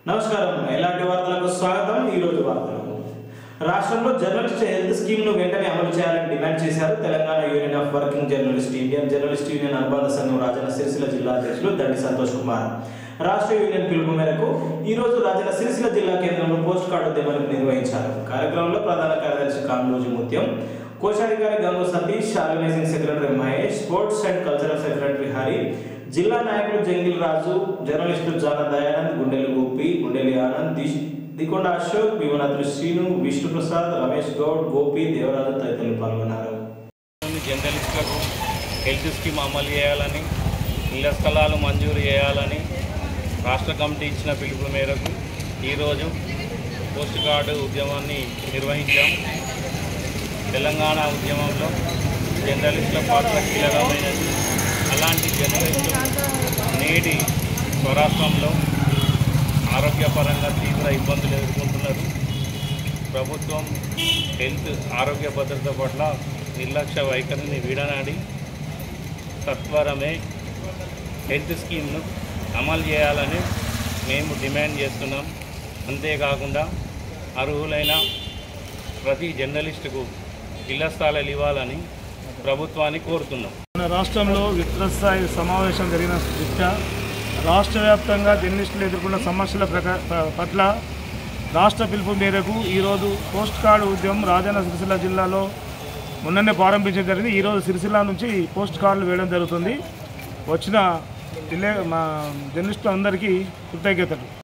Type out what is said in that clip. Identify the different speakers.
Speaker 1: నమస్కారం ఎలాంటి వార్తలకు స్వాగతం ఈ రోజు వార్తలు రాష్ట్రంలో జర్నలిస్ట్ హెల్త్ స్కీమ్ ను వెంటనే అమలు చేయాలని డిమాండ్ చేశారు Telangana union of working journalist Indian journalist union అనుబంధ సంఘం రాజన్న సిరిసిల్ల జిల్లా అధ్యక్షులు దండి సంతోష్ కుమార్ రాష్ట్ర యూనియన్ పిలుపు మేరకు ఈ రోజు రాజన్న సిరిసిల్ల జిల్లా కేంద్రంలో పోస్ట్ కార్డు ఉద్యమాన్ని నిర్వహించారు కార్యక్రమంలో ప్రధాన కార్యదర్శి కామరోజు ముత్యం కోశాధికారి Gangu Satish organising secretary Mahesh sports and cultural secretary Hari జిల్లా నాయకులు జంగిల్ రాజు జర్నలిస్టులు జాన దయానంద్ గుండెలు గోపి గుండెలి ఆనంద్ దిశ్ దికొండ అశోక్ భీమనాథులు శ్రీను విష్ణుప్రసాద్ రమేష్ గౌడ్ గోపి దేవరాజు తదితరులు పాల్గొన్నారు
Speaker 2: మంది జర్నలిస్టులకు హెల్త్ స్కీమ్ అమలు చేయాలని ఇళ్ల స్థలాలు మంజూరు చేయాలని రాష్ట్ర కమిటీ ఇచ్చిన పిలుపు మేరకు ఈరోజు పోస్ట్ కార్డు ఉద్యమాన్ని నిర్వహించాం తెలంగాణ ఉద్యమంలో జర్నలిస్టుల పాత్ర కీలకమైనది అలాంటి జర్నలిస్టులు నేటి స్వరాష్ట్రంలో ఆరోగ్యపరంగా తీవ్ర ఇబ్బందులు ఎదుర్కొంటున్నారు ప్రభుత్వం హెల్త్ ఆరోగ్య భద్రత పట్ల నిర్లక్ష్య వైఖరిని వీడనాడి సత్వరమే హెల్త్ స్కీమ్ను అమలు చేయాలని మేము డిమాండ్ చేస్తున్నాం అంతేకాకుండా అర్హులైన ప్రతి జర్నలిస్టుకు ఇళ్ల స్థలాలు ఇవ్వాలని ప్రభుత్వాన్ని కోరుతున్నాం
Speaker 3: మన రాష్ట్రంలో విస్తృతస్థాయి సమావేశం జరిగిన దృష్ట్యా రాష్ట్ర వ్యాప్తంగా జర్నలిస్టులు ఎదుర్కొన్న సమస్యల ప్రక- ప- పట్ల రాష్ట్ర పిలుపు మేరకు ఈరోజు పోస్ట్ కార్డు ఉద్యమం రాజన్న సిరిసిల్ల జిల్లాలో మొన్ననే ప్రారంభించడం జరిగింది ఈరోజు సిరిసిల్ల నుంచి పోస్ట్ కార్డులు వేయడం జరుగుతుంది వచ్చిన విలే మా జర్నలిస్టులందరికీ కృతజ్ఞతలు